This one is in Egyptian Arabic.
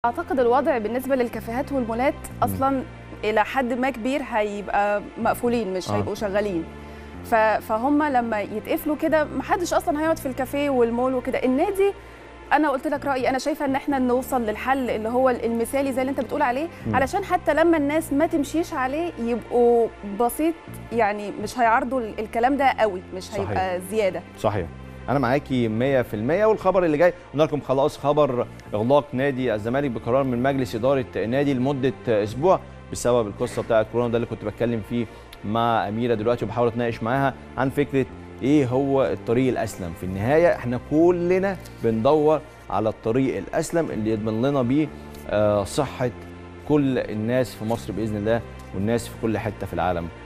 اعتقد الوضع بالنسبه للكافيهات والمولات اصلا الى حد ما كبير هيبقى مقفولين مش آه. هيبقوا شغالين ف- فهم لما يتقفلوا كده محدش اصلا هيقعد في الكافيه والمول وكده النادي انا قلت لك رايي انا شايفه ان احنا نوصل للحل اللي هو المثالي زي اللي انت بتقول عليه مم. علشان حتى لما الناس ما تمشيش عليه يبقوا بسيط يعني مش هيعرضوا ال- الكلام ده قوي مش صحيح. هيبقى زياده صحيح انا معاكي 100% والخبر اللي جاي قلنا لكم خلاص خبر اغلاق نادي الزمالك بقرار من مجلس اداره النادي لمده اسبوع بسبب القصه بتاعه كورونا ده اللي كنت بتكلم فيه مع اميره دلوقتي وبحاول اتناقش معاها عن فكره ايه هو الطريق الاسلم في النهايه احنا كلنا بندور على الطريق الاسلم اللي يضمن لنا بيه آه، صحه كل الناس في مصر باذن الله والناس في كل حته في العالم